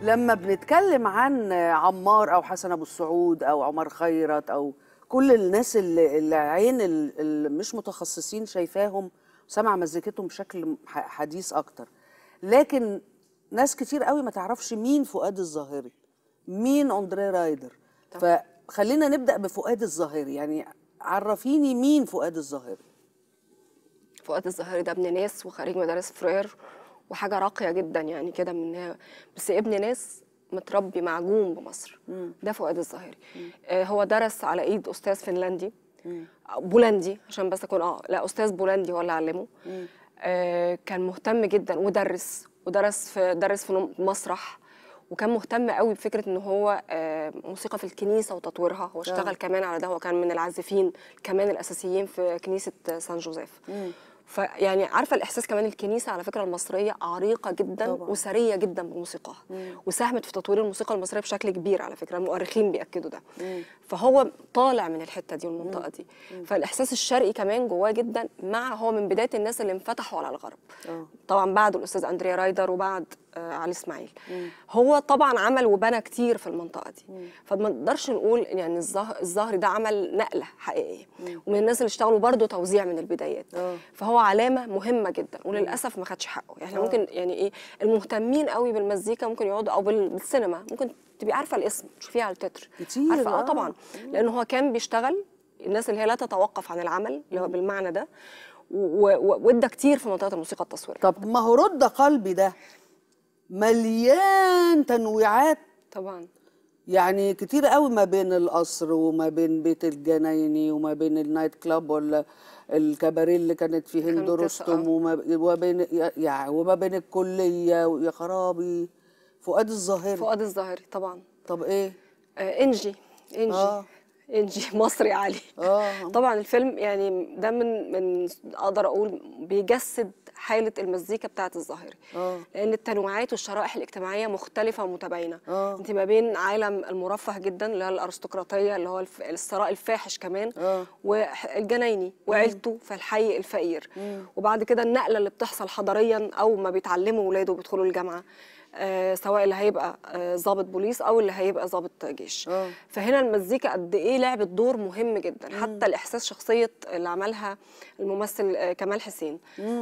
لما بنتكلم عن عمار او حسن ابو السعود او عمر خيرت او كل الناس اللي اللي عين ال- اللي مش متخصصين شايفاهم سمع مزيكتهم بشكل ح- حديث اكتر لكن ناس كتير قوي ما تعرفش مين فؤاد الظاهري مين اندري رايدر فخلينا نبدا بفؤاد الظاهري يعني عرفيني مين فؤاد الظاهري فؤاد الظاهري ده ابن ناس وخريج مدارس فرير وحاجه راقيه جدا يعني كده من بس ابن ناس متربي معجون بمصر ده فؤاد الظاهري آه هو درس على ايد استاذ فنلندي بولندي عشان بس اكون اه لا استاذ بولندي هو اللي علمه آه كان مهتم جدا ودرس ودرس في درس فنون مسرح وكان مهتم قوي بفكره ان هو آه، موسيقى في الكنيسه وتطويرها هو اشتغل كمان على ده هو كان من العازفين كمان الاساسيين في كنيسه سان جوزيف فيعني عارفه الاحساس كمان الكنيسه على فكره المصريه عريقه جدا طبعاً. طبعا. وثريه جدا بموسيقاها وساهمت في تطوير الموسيقى المصريه بشكل كبير على فكره المؤرخين بياكدوا ده فهو طالع من الحته دي والمنطقه دي فالاحساس الشرقي كمان جواه جدا مع هو من بدايه الناس اللي انفتحوا على الغرب آه. طبعا بعد الاستاذ اندريا رايدر وبعد آه علي اسماعيل هو طبعا عمل وبنى كتير في المنطقه دي فما نقدرش نقول يعني الظه- الظهري ده عمل نقله حقيقيه ومن الناس اللي اشتغلوا برضه توزيع من البدايات آه. فهو علامه مهمه جدا وللاسف ما خدش حقه يعني آه. ممكن يعني ايه المهتمين قوي بالمزيكا ممكن يقعدوا او بال- بالسينما ممكن تبقي عارفه الاسم تشوفيه على التتر كتير، عارفه آه. اه طبعا لان هو كان بيشتغل الناس اللي هي لا تتوقف عن العمل اللي هو بالمعنى ده و- و- وادى كتير في منطقه الموسيقى التصويريه طب ما هو رد قلبي ده مليان تنويعات طبعا يعني كتير قوي ما بين القصر وما بين بيت الجنايني وما بين النايت كلاب ولا الكباريه اللي كانت في هند كانت رستم تسعة. وما وما بين يعني وما بين الكليه يا خرابي فؤاد الظاهري فؤاد الظاهري طبعا طب ايه آه انجي انجي آه. انجي مصري علي اه طبعا الفيلم يعني ده من من اقدر اقول بيجسد حاله المزيكا بتاعه الظاهري آه. لان التنوعات والشرائح الاجتماعيه مختلفه ومتباينه آه. انت ما بين عالم المرفه جدا اللي هو الارستقراطيه اللي هو الف- الثراء الفاحش كمان آه. والجنايني وعيلته في الحي الفقير وبعد كده النقله اللي بتحصل حضاريا او ما بيتعلموا ولاده بيدخلوا الجامعه آه سواء اللي هيبقى آه ضابط بوليس او اللي هيبقى ضابط جيش آه. فهنا المزيكا قد ايه لعبت دور مهم جدا حتى الاحساس شخصيه اللي عملها الممثل آه، كمال حسين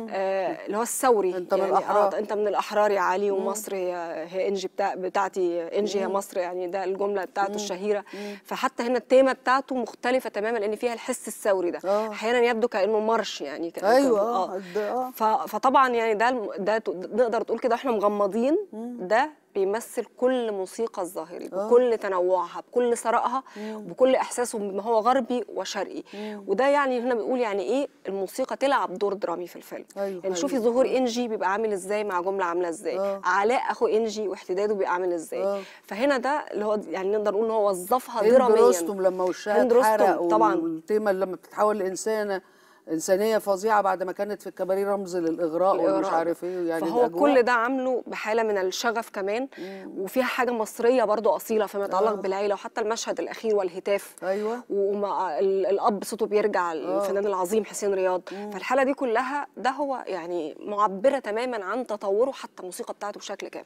آه اللي هو الثوري أنت من الأحرار. آه انت من الاحرار يا علي ومصر هي هي انجي بتاع بتاعتي انجي هي مصر يعني ده الجمله بتاعته الشهيره فحتى هنا التيمه بتاعته مختلفه تماما لان فيها الحس الثوري ده آه. احيانا يبدو كانه مارش يعني كأنه ايوه كان- اه ده- اه ف- فطبعا يعني ده الم- ده ت- نقدر تقول كده احنا مغمضين ده بيمثل كل موسيقى الظاهري بكل تنوعها بكل ثرائها بكل احساسه بما هو غربي وشرقي وده يعني هنا بيقول يعني ايه الموسيقى تلعب دور درامي في الفيلم أيوة، يعني شوفي أيوة. ظهور انجي بيبقى عامل ازاي مع جمله عامله ازاي آه. علاء اخو انجي واحتداده بيبقى عامل ازاي آه. فهنا ده اللي هو يعني نقدر نقول ان هو وظفها هند دراميا رستم لما وشها هند رستم اتحرق طبعا والتيمه لما بتتحول لانسانه انسانيه فظيعه بعد ما كانت في الكباريه رمز للاغراء ومش الإغراء. عارف ايه يعني فهو الأجواء. كل ده عامله بحاله من الشغف كمان وفيها حاجه مصريه برضو اصيله فيما يتعلق آه. بالعيله وحتى المشهد الاخير والهتاف ايوه ومع ال- الاب صوته بيرجع الفنان العظيم حسين رياض فالحاله دي كلها ده هو يعني معبره تماما عن تطوره حتى الموسيقى بتاعته بشكل كامل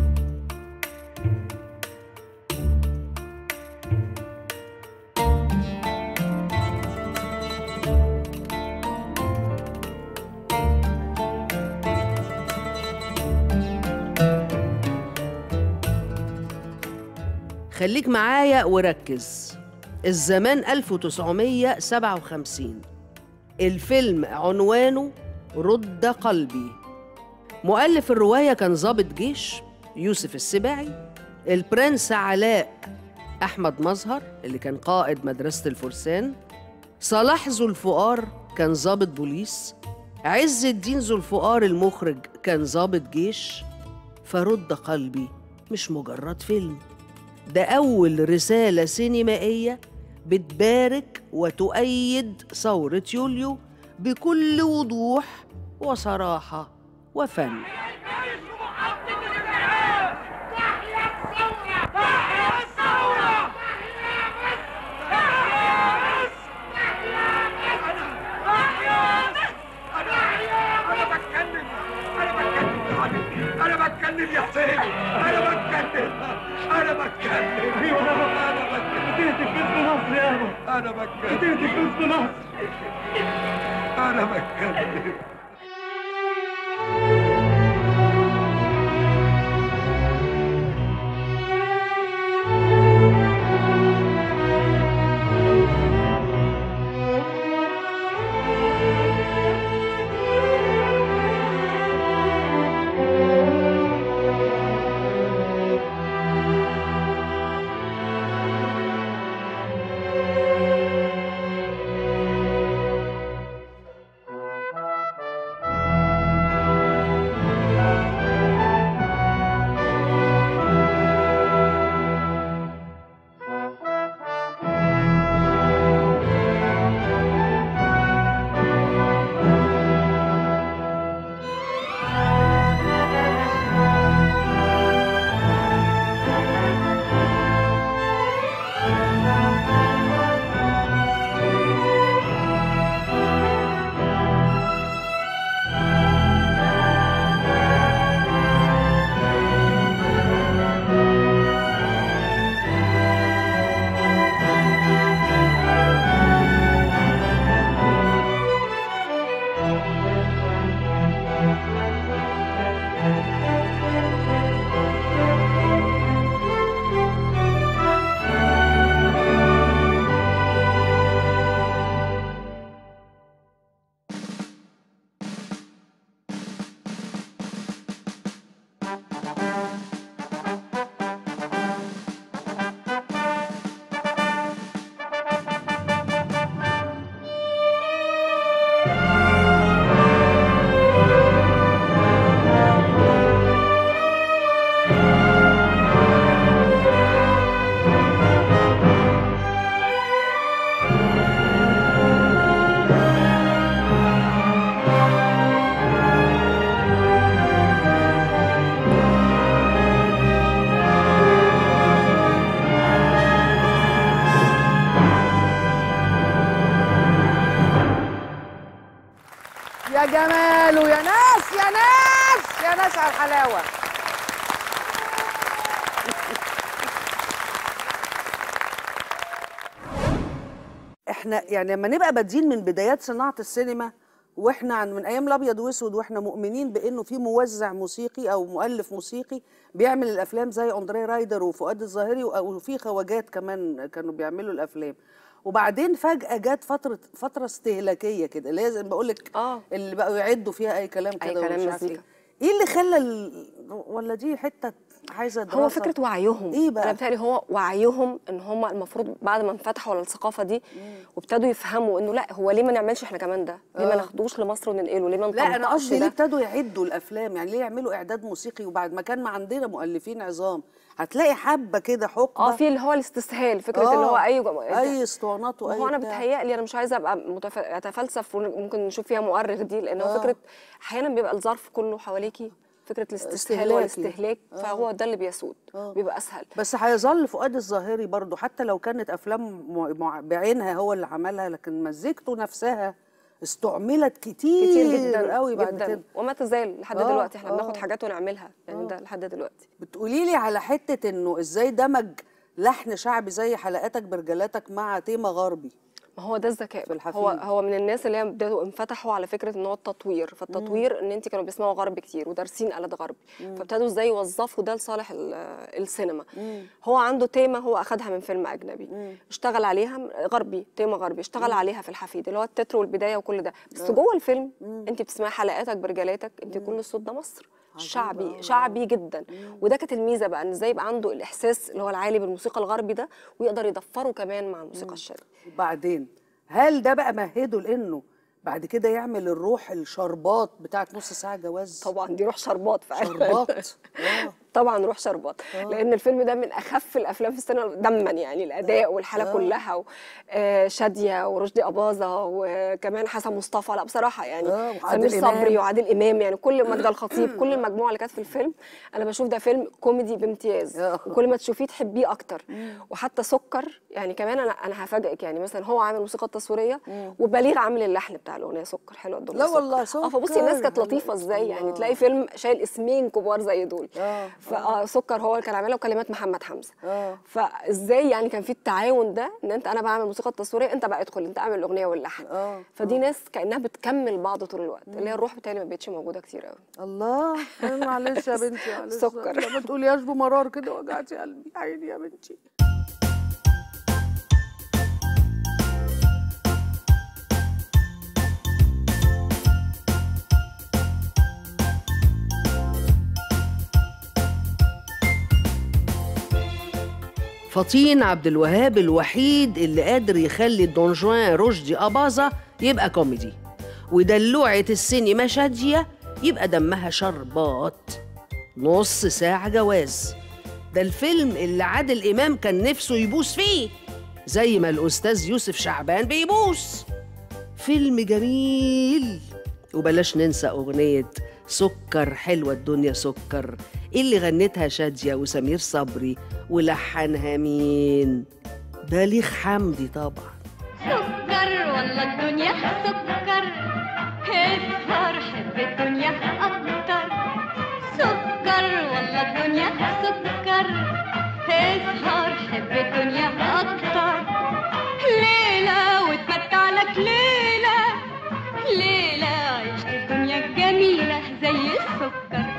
خليك معايا وركز الزمان 1957 الفيلم عنوانه رد قلبي مؤلف الرواية كان ضابط جيش يوسف السباعي البرنس علاء أحمد مظهر اللي كان قائد مدرسة الفرسان صلاح ذو الفقار كان ضابط بوليس عز الدين ذو الفقار المخرج كان ضابط جيش فرد قلبي مش مجرد فيلم ده أول رسالة سينمائية بتبارك وتؤيد ثورة يوليو بكل وضوح وصراحة وفن انا بتكلم انا بتكلم يا حسين انا بتكلم انا بتكلم دي فلوس مصر انا بتكلم يا جمال ويا ناس يا ناس يا ناس على الحلاوه احنا يعني لما نبقى بادين من بدايات صناعه السينما واحنا عن من ايام الابيض واسود واحنا مؤمنين بانه في موزع موسيقي او مؤلف موسيقي بيعمل الافلام زي اندري رايدر وفؤاد الظاهري و- وفي خواجات كمان كانوا بيعملوا الافلام وبعدين فجاه جت فتره فتره استهلاكيه كده اللي هي زي ما بقول لك آه. اللي بقوا يعدوا فيها اي كلام أي كده كلام ومش عارف مزيكا. ايه ايه اللي خلى ال... ولا دي حته عايزه دراسه هو فكره وعيهم ايه بقى انا بتهيألي هو وعيهم ان هم المفروض بعد ما انفتحوا على الثقافه دي وابتدوا يفهموا انه لا هو ليه ما نعملش احنا كمان ده؟ ليه ما آه. ناخدوش لمصر وننقله؟ ليه ما لا انا نطبقش قصدي ليه ده؟ ابتدوا يعدوا الافلام يعني ليه يعملوا اعداد موسيقي وبعد ما كان ما عندنا مؤلفين عظام هتلاقي حبه كده حقبه اه في اللي هو الاستسهال فكره اللي هو آه، اي اي اسطوانات ما واي هو انا بتاع. بتهيألي انا مش عايزه ابقى متف... اتفلسف وممكن نشوف فيها مؤرخ دي لان هو آه. فكره احيانا بيبقى الظرف كله حواليكي فكره الاستسهال استهلاكي. والاستهلاك فهو ده اللي بيسود آه. بيبقى اسهل بس هيظل فؤاد الظاهري برضو حتى لو كانت افلام مع- مع- بعينها هو اللي عملها لكن مزيكته نفسها استعملت كتير, كتير جدا قوي بعد جدا كده وما تزال لحد آه، دلوقتي احنا آه. بناخد حاجات ونعملها يعني آه. ده لحد دلوقتي بتقولي لي على حته انه ازاي دمج لحن شعبي زي حلقاتك برجلاتك مع تيمه غربي ما هو ده الذكاء في الحفيد. هو هو من الناس اللي هي بدأوا انفتحوا على فكره ان هو التطوير فالتطوير ان انت كانوا بيسمعوا غرب كتير ودارسين آلات غربي فابتدوا ازاي يوظفوا ده لصالح ال- السينما هو عنده تيمه هو اخدها من فيلم اجنبي اشتغل عليها غربي تيمه غربي اشتغل عليها في الحفيد اللي هو التتر والبدايه وكل ده بس جوه الفيلم انت بتسمعي حلقاتك برجلاتك انت كل الصوت ده مصر شعبي شعبي جدا وده كانت الميزه بقى ان ازاي يبقى عنده الاحساس اللي هو العالي بالموسيقى الغربي ده ويقدر يضفره كمان مع الموسيقى الشرقيه وبعدين هل ده بقى مهده لانه بعد كده يعمل الروح الشربات بتاعت نص ساعه جواز طبعا دي روح شربات فعلا شربات آه. طبعا روح شربات لان الفيلم ده من اخف الافلام في السينما دما يعني الاداء والحاله آه. كلها و- آه، شاديه ورشدي اباظه وكمان حسن مصطفى لا بصراحه يعني آه، وعادل سمير صبري إمام. وعادل امام يعني كل مجدة الخطيب كل المجموعه اللي كانت في الفيلم انا بشوف ده فيلم كوميدي بامتياز آه. وكل ما تشوفيه تحبيه اكتر وحتى سكر يعني كمان انا انا هفاجئك يعني مثلا هو عامل الموسيقى التصويريه وبليغ عامل اللحن بتاع الاغنيه سكر حلوه الدنيا لا سكر. والله اه فبصي الناس كانت سكر. لطيفه ازاي يعني الله. تلاقي فيلم شايل اسمين كبار زي دول آه. فسكر هو اللي كان عاملها وكلمات محمد حمزه اه فازاي يعني كان في التعاون ده ان انت انا بعمل موسيقى التصويريه انت بقى ادخل انت اعمل الاغنيه واللحن اه فدي ناس كانها بتكمل بعض طول الوقت اللي هي الروح بتاعي ما بقتش موجوده كتير قوي الله معلش يا بنتي معلش سكر. لما تقوليهاش بمرار كده وجعتي قلبي عيني يا بنتي فطين عبد الوهاب الوحيد اللي قادر يخلي الدون جوان رشدي أباظة يبقى كوميدي ودلوعة السينما شادية يبقى دمها شربات نص ساعة جواز ده الفيلم اللي عادل إمام كان نفسه يبوس فيه زي ما الأستاذ يوسف شعبان بيبوس فيلم جميل وبلاش ننسى أغنية سكر حلوة الدنيا سكر اللي غنتها شادية وسمير صبري ولحنها مين؟ بليغ حمدي طبعا سكر والله الدنيا سكر اسهر حب الدنيا اكتر سكر والله الدنيا سكر اسهر حب الدنيا اكتر ليلة وتمتع لك ليلة ليلة عيش الدنيا جميلة زي السكر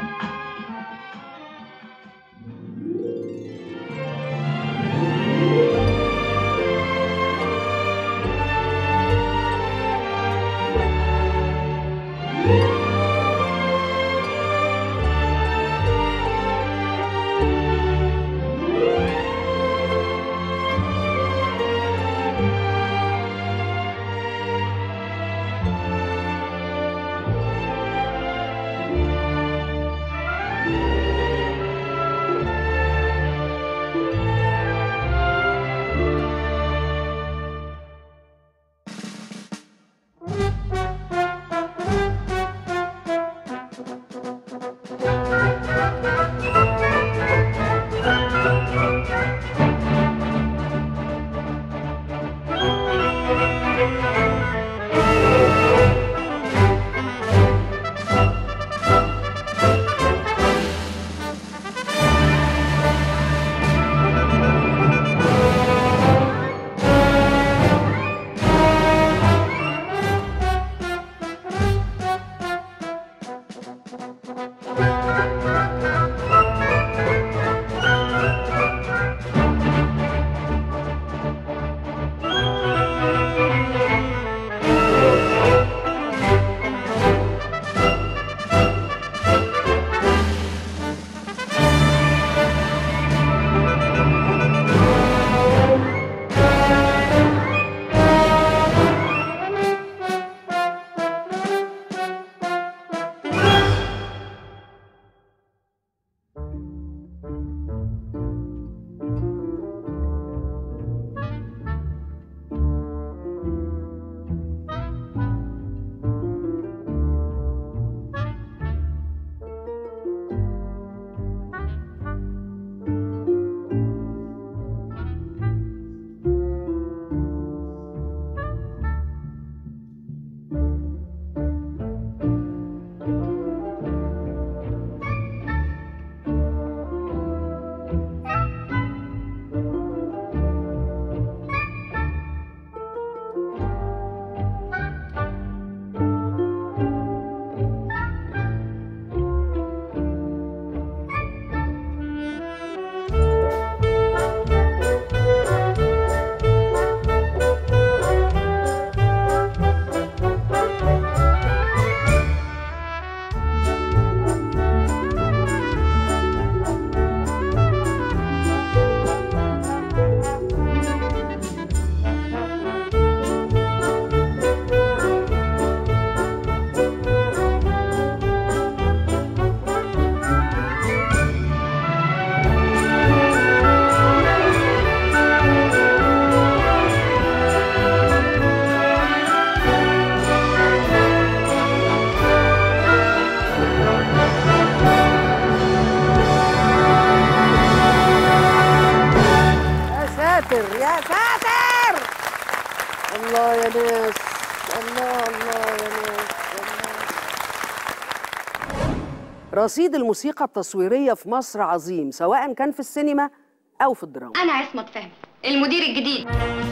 رصيد الموسيقى التصويرية في مصر عظيم سواء كان في السينما أو في الدراما أنا عصمت فهمي المدير الجديد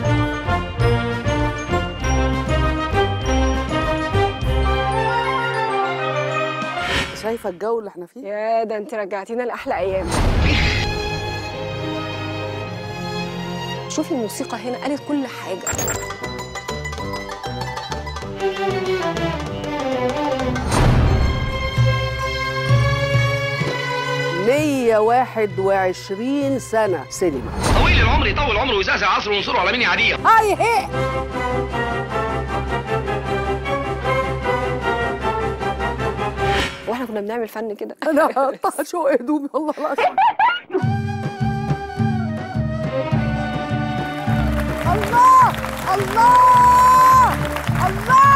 شايفة الجو اللي احنا فيه؟ يا ده انت رجعتينا لاحلى ايام شوفي الموسيقى هنا قالت كل حاجه مية واحد وعشرين سنة سينما طويل العمر يطول عمره ويزعزع عصره وينصره على مني عاديه هاي هي واحنا كنا بنعمل فن كده أنا هقطع شوق هدومي والله العظيم الله الله الله